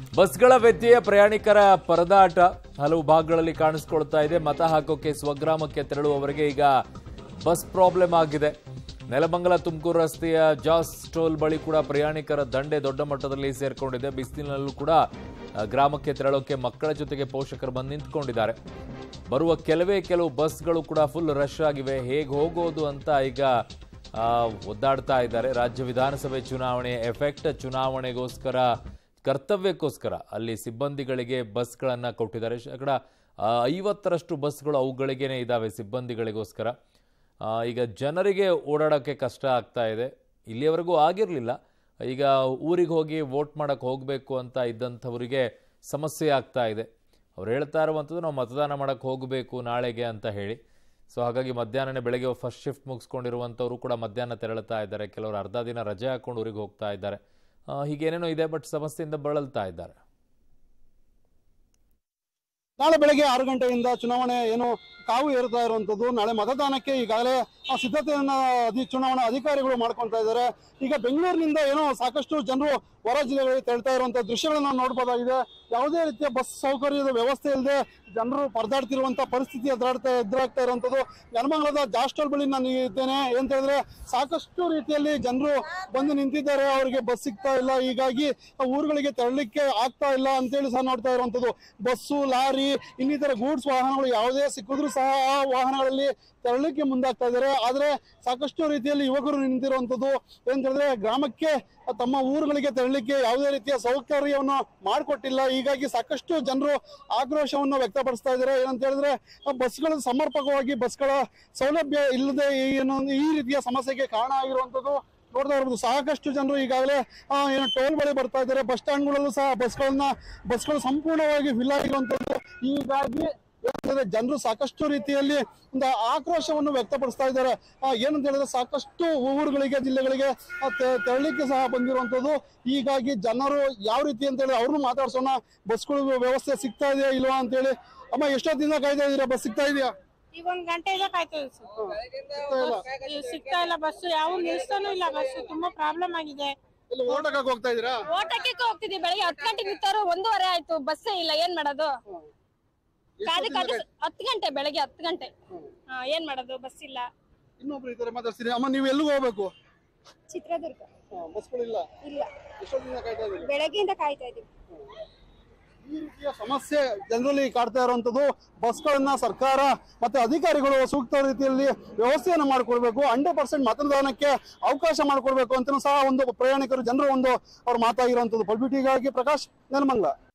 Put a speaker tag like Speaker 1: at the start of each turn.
Speaker 1: ಬಸ್ಗಳ ವ್ಯತ್ಯಯ ಪ್ರಯಾಣಿಕರ ಪರದಾಟ ಹಲವು ಭಾಗಗಳಲ್ಲಿ ಕಾಣಿಸ್ಕೊಳ್ತಾ ಇದೆ ಮತ ಹಾಕೋಕೆ ಸ್ವಗ್ರಾಮಕ್ಕೆ ತೆರಳುವವರಿಗೆ ಈಗ ಬಸ್ ಪ್ರಾಬ್ಲಮ್ ಆಗಿದೆ ನೆಲಮಂಗಲ ತುಮಕೂರು ರಸ್ತೆಯ ಜಾಸ್ ಟೋಲ್ ಬಳಿ ಕೂಡ ಪ್ರಯಾಣಿಕರ ದಂಡೆ ದೊಡ್ಡ ಮಟ್ಟದಲ್ಲಿ ಸೇರ್ಕೊಂಡಿದೆ ಬಿಸಿಲಿನಲ್ಲೂ ಕೂಡ ಆ, ಗ್ರಾಮಕ್ಕೆ ತೆರಳೋಕೆ ಮಕ್ಕಳ ಜೊತೆಗೆ ಪೋಷಕರು ಬಂದು ನಿಂತ್ಕೊಂಡಿದ್ದಾರೆ ಬರುವ ಕೆಲವೇ ಕೆಲವು ಬಸ್ಗಳು ಕೂಡ ಫುಲ್ ರಶ್ ಆಗಿವೆ ಹೇಗೆ ಹೋಗೋದು ಅಂತ ಈಗ ಆ, ಒದ್ದಾಡ್ತಾ ಇದ್ದಾರೆ ರಾಜ್ಯ ವಿಧಾನಸಭೆ ಚುನಾವಣೆ ಎಫೆಕ್ಟ್ ಚುನಾವಣೆಗೋಸ್ಕರ ಕರ್ತವ್ಯಕ್ಕೋಸ್ಕರ ಅಲ್ಲಿ ಸಿಬ್ಬಂದಿಗಳಿಗೆ ಬಸ್ಗಳನ್ನು ಕೊಟ್ಟಿದ್ದಾರೆ ಶೇಕಡ ಆ, ಐವತ್ತರಷ್ಟು ಬಸ್ಗಳು ಅವುಗಳಿಗೇನೆ ಇದ್ದಾವೆ ಸಿಬ್ಬಂದಿಗಳಿಗೋಸ್ಕರ ಆ, ಈಗ ಜನರಿಗೆ ಓಡಾಡೋಕ್ಕೆ ಕಷ್ಟ ಆಗ್ತಾ ಇದೆ ಇಲ್ಲಿಯವರೆಗೂ ಆಗಿರಲಿಲ್ಲ ಈಗ ಊರಿಗೆ ಹೋಗಿ ವೋಟ್ ಮಾಡೋಕ್ಕೆ ಹೋಗಬೇಕು ಅಂತ ಇದ್ದಂಥವರಿಗೆ ಸಮಸ್ಯೆ ಆಗ್ತಾ ಇದೆ ಅವ್ರು ಹೇಳ್ತಾ ಇರುವಂಥದ್ದು ನಾವು ಮತದಾನ ಮಾಡೋಕ್ಕೆ ಹೋಗಬೇಕು ನಾಳೆಗೆ ಅಂತ ಹೇಳಿ ಸೊ ಹಾಗಾಗಿ ಮಧ್ಯಾಹ್ನನೇ ಬೆಳಗ್ಗೆ ಫಸ್ಟ್ ಶಿಫ್ಟ್ ಮುಗಿಸ್ಕೊಂಡಿರುವಂಥವ್ರು ಕೂಡ ಮಧ್ಯಾಹ್ನ ತೆರಳುತ್ತಾ ಇದ್ದಾರೆ ಕೆಲವರು ಅರ್ಧ ದಿನ ರಜೆ ಹಾಕೊಂಡು ಊರಿಗೆ ಹೋಗ್ತಾ ಇದ್ದಾರೆ ಆ, ಹೀಗೇನೇನೋ ಇದೆ ಬಟ್ ಸಮಸ್ಯೆಯಿಂದ ಬಳಲ್ತಾ ಇದ್ದಾರೆ
Speaker 2: ನಾಳೆ ಬೆಳಗ್ಗೆ ಆರು ಗಂಟೆಯಿಂದ ಚುನಾವಣೆ ಏನು ಕಾವು ಏರುತ್ತಾ ಇರುವಂತದ್ದು ನಾಳೆ ಮತದಾನಕ್ಕೆ ಈಗಾಗಲೇ ಆ ಸಿದ್ಧತೆಯನ್ನ ಅಧಿ ಚುನಾವಣಾ ಅಧಿಕಾರಿಗಳು ಮಾಡ್ಕೊಳ್ತಾ ಇದ್ದಾರೆ ಈಗ ಬೆಂಗಳೂರಿನಿಂದ ಏನೋ ಸಾಕಷ್ಟು ಜನರು ಹೊರ ಜಿಲ್ಲೆಗಳಿಗೆ ತೆರಳ್ತಾ ಇರುವಂತ ದೃಶ್ಯಗಳನ್ನ ನಾವು ನೋಡಬಹುದಾಗಿದೆ ಯಾವುದೇ ರೀತಿಯ ಬಸ್ ಸೌಕರ್ಯದ ವ್ಯವಸ್ಥೆ ಇಲ್ಲದೆ ಜನರು ಪರದಾಡ್ತಿರುವಂತ ಪರಿಸ್ಥಿತಿ ಎದುರಾಡ್ತಾ ಎದುರಾಗ್ತಾ ಇರುವಂತದ್ದು ನೆಲಮಂಗಲದ ಜಾಸ್ಟೋಲ್ ಬಳಿ ನಾನು ಇದ್ದೇನೆ ಅಂತ ಹೇಳಿದ್ರೆ ಸಾಕಷ್ಟು ರೀತಿಯಲ್ಲಿ ಜನರು ಬಂದು ನಿಂತಿದ್ದಾರೆ ಅವರಿಗೆ ಬಸ್ ಸಿಗ್ತಾ ಇಲ್ಲ ಹೀಗಾಗಿ ಆ ಊರುಗಳಿಗೆ ತೆರಳಲಿಕ್ಕೆ ಆಗ್ತಾ ಇಲ್ಲ ಅಂತೇಳಿ ಸಹ ನೋಡ್ತಾ ಇರುವಂತದ್ದು ಬಸ್ಸು ಲಾರಿ ಇನ್ನಿತರ ಗೂಡ್ಸ್ ವಾಹನಗಳು ಯಾವುದೇ ಸಿಕ್ಕಿದ್ರು ಸಹ ಆ ವಾಹನಗಳಲ್ಲಿ ತೆರಳಲಿಕ್ಕೆ ಮುಂದಾಗ್ತಾ ಇದ್ದಾರೆ ಆದ್ರೆ ಸಾಕಷ್ಟು ರೀತಿಯಲ್ಲಿ ಯುವಕರು ನಿಂತಿರುವಂತದ್ದು ಏನ್ ಹೇಳಿದ್ರೆ ಗ್ರಾಮಕ್ಕೆ ತಮ್ಮ ಊರುಗಳಿಗೆ ತೆರಳಲಿಕ್ಕೆ ಯಾವುದೇ ರೀತಿಯ ಸೌಕರ್ಯವನ್ನು ಮಾಡಿಕೊಟ್ಟಿಲ್ಲ ಹೀಗಾಗಿ ಸಾಕಷ್ಟು ಜನರು ಆಕ್ರೋಶವನ್ನು ವ್ಯಕ್ತಪಡಿಸ್ತಾ ಇದ್ದಾರೆ ಏನಂತ ಹೇಳಿದ್ರೆ ಆ ಬಸ್ಗಳು ಸಮರ್ಪಕವಾಗಿ ಬಸ್ಗಳ ಸೌಲಭ್ಯ ಇಲ್ಲದೆ ಏನು ಈ ರೀತಿಯ ಸಮಸ್ಯೆಗೆ ಕಾರಣ ಆಗಿರುವಂತದ್ದು ನೋಡ್ತಾ ಇರ್ಬೋದು ಸಾಕಷ್ಟು ಜನರು ಈಗಾಗಲೇ ಆ, ಏನು ಟೋಲ್ ಬಳಿ ಬರ್ತಾ ಇದ್ದಾರೆ ಬಸ್ ಸ್ಟ್ಯಾಂಡ್ಗಳಲ್ಲೂ ಸಹ ಬಸ್ಗಳನ್ನ ಬಸ್ಗಳು ಸಂಪೂರ್ಣವಾಗಿ ಫಿಲ್ ಆಗಿರುವಂತದ್ದು ಹೀಗಾಗಿ ಏನಂದ್ರೆ ಜನರು ಸಾಕಷ್ಟು ರೀತಿಯಲ್ಲಿ ಒಂದು ಆಕ್ರೋಶವನ್ನು ವ್ಯಕ್ತಪಡಿಸ್ತಾ ಇದ್ದಾರೆ ಆ, ಏನಂತ ಹೇಳಿದ್ರೆ ಸಾಕಷ್ಟು ಊರುಗಳಿಗೆ ಜಿಲ್ಲೆಗಳಿಗೆ ಆ, ತೆ- ತೆರಳಿಕ್ಕೆ ಸಹ ಬಂದಿರುವಂತದ್ದು ಹೀಗಾಗಿ ಜನರು ಯಾವ ರೀತಿ ಅಂತ ಹೇಳಿ ಅವ್ರನ್ನು ಮಾತಾಡ್ಸೋಣ ಬಸ್ಗಳು ವ್ಯವಸ್ಥೆ ಸಿಗ್ತಾ ಇದೆಯಾ ಇಲ್ವಾ ಅಂತ ಹೇಳಿ ಅಮ್ಮ ಎಷ್ಟೊತ್ತಿಂದ ಕಾಯ್ತಾ ಇದೀರಾ ಬಸ್ ಸಿಗ್ತಾ ಇದೆಯಾ
Speaker 3: ಈಗ ಒಂದ್ ಗಂಟೆಯಿಂದ ಕಾಯ್ತೇವೆ ಸರ್ ಈಗ ಸಿಗ್ತಾ ಇಲ್ಲ ಬಸ್ ಯಾವ ನಿಲ್ಸ್ತಾನೂ ಇಲ್ಲ ಬಸ್ ತುಂಬಾ ಪ್ರಾಬ್ಲಮ್ ಆಗಿದೆ
Speaker 2: ಇಲ್ಲಿ ಓಟಕ್ಕೆ ಹೋಗ್ತಾ ಇದೀರಾ
Speaker 4: ಓಟಕ್ಕೆ ಹೋಗ್ತಿದ್ವಿ ಬೆಳಿಗ್ಗೆ ಹತ್ತು ಗಂಟೆಗೆ ನಿಂತಾರು ಒಂದೂವರೆ ಆಯ್ತು ಬಸ್ಸೇ ಇಲ್ಲ ಏನ್ ಮಾಡೋದು ಕಾದು ಕಾದು ಹತ್ತು ಗಂಟೆ ಬೆಳಗ್ಗೆ ಹತ್ತು ಗಂಟೆ ಹಾ, ಏನ್ ಮಾಡೋದು ಬಸ್ ಇಲ್ಲ
Speaker 2: ಇನ್ನೊಬ್ರು ಇದ್ದಾರೆ ಮಾತಾಡ್ತೀನಿ ಅಮ್ಮ ನೀವು ಎಲ್ಲಿಗೆ ಹೋಗ್ಬೇಕು
Speaker 4: ಚಿತ್ರದುರ್ಗ
Speaker 2: ಬಸ್ಗಳಿಲ್ಲ
Speaker 4: ಇಲ್ಲ
Speaker 2: ಎಷ್ಟೊತ್ತಿಂದ ಕಾಯ್ತಾ ಇದೀರಿ
Speaker 4: ಬೆಳಗ್ಗೆಯಿಂದ ಕಾಯ್ತಾ ಇದೀವಿ
Speaker 2: ಈ ರೀತಿಯ ಸಮಸ್ಯೆ ಜನರಲ್ಲಿ ಕಾಡ್ತಾ ಇರುವಂತದ್ದು ಬಸ್ಗಳನ್ನ ಸರ್ಕಾರ ಮತ್ತೆ ಅಧಿಕಾರಿಗಳು ಸೂಕ್ತ ರೀತಿಯಲ್ಲಿ ವ್ಯವಸ್ಥೆಯನ್ನು ಮಾಡಿಕೊಡ್ಬೇಕು ಹಂಡ್ರೆಡ್ ಪರ್ಸೆಂಟ್ ಮತದಾನಕ್ಕೆ ಅವಕಾಶ ಮಾಡಿಕೊಡ್ಬೇಕು ಅಂತ ಸಹ ಒಂದು ಪ್ರಯಾಣಿಕರು ಜನರು ಒಂದು ಅವ್ರು ಮಾತಾಗಿರುವಂತದ್ದು ಪಲ್ಬಿಟಿಗಾಗಿ ಪ್ರಕಾಶ್ ನೆಲಮಂಗಲ